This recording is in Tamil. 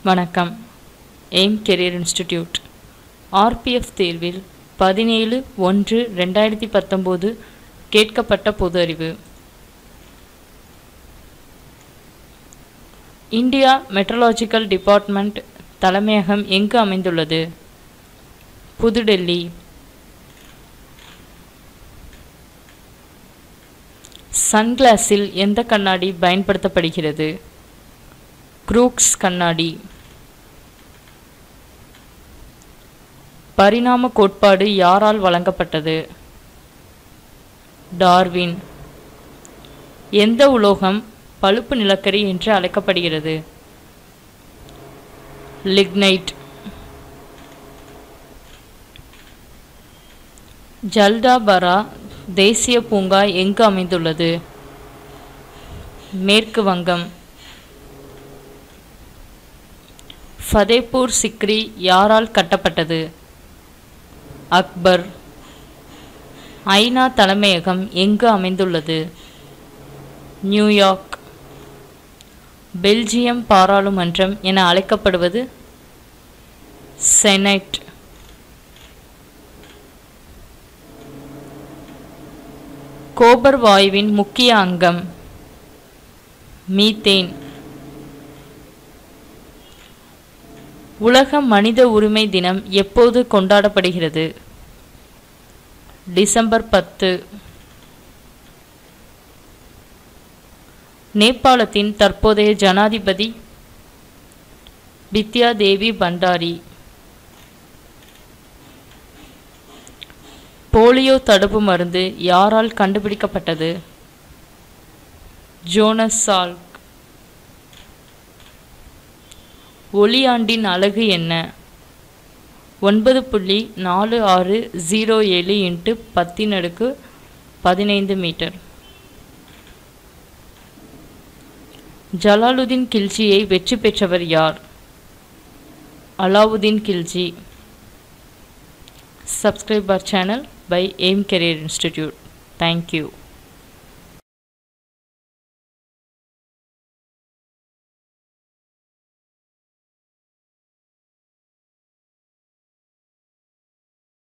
வணக்கம் எய்ம் கெரியர் இன்ஸ்டிடியூட் ஆர்பிஎஃப் தேர்வில் பதினேழு ஒன்று ரெண்டாயிரத்தி பத்தொம்போது கேட்கப்பட்ட பொது அறிவு இந்தியா மெட்ரலாஜிக்கல் டிபார்ட்மெண்ட் தலைமையகம் எங்கு அமைந்துள்ளது புதுடெல்லி சன்கிளாஸில் எந்த கண்ணாடி பயன்படுத்தப்படுகிறது குரூக்ஸ் கண்ணாடி பரிணாம கோட்பாடு யாரால் வழங்கப்பட்டது டார்வின் எந்த உலோகம் பழுப்பு நிலக்கரி என்று அழைக்கப்படுகிறது லிக்னைட் ஜல்டாபரா தேசிய பூங்கா எங்கு அமைந்துள்ளது மேற்கு வங்கம் ஃபதேபூர் சிக்ரி யாரால் கட்டப்பட்டது அக்பர் ஐநா தலைமையகம் எங்கு அமைந்துள்ளது நியூயார்க் பெல்ஜியம் பாராளுமன்றம் என அழைக்கப்படுவது செனட் கோபர் வாயுவின் முக்கிய அங்கம் மீத்தேன் உலக மனித உரிமை தினம் எப்போது கொண்டாடப்படுகிறது டிசம்பர் பத்து நேபாளத்தின் தற்போதைய ஜனாதிபதி பித்யா தேவி பண்டாரி போலியோ தடுப்பு மருந்து யாரால் கண்டுபிடிக்கப்பட்டது ஜோனஸ் சால்க் ஒளியாண்டின் அலகு என்ன ஒன்பது புள்ளி நாலு ஆறு ஜீரோ ஏழு இன்ட்டு பத்தின் அடுக்கு பதினைந்து மீட்டர் ஜலாலுதீன் கில்ஜியை வெற்றி பெற்றவர் யார் Alauddin Khilji subscribe our channel by AIM Career Institute. Thank you.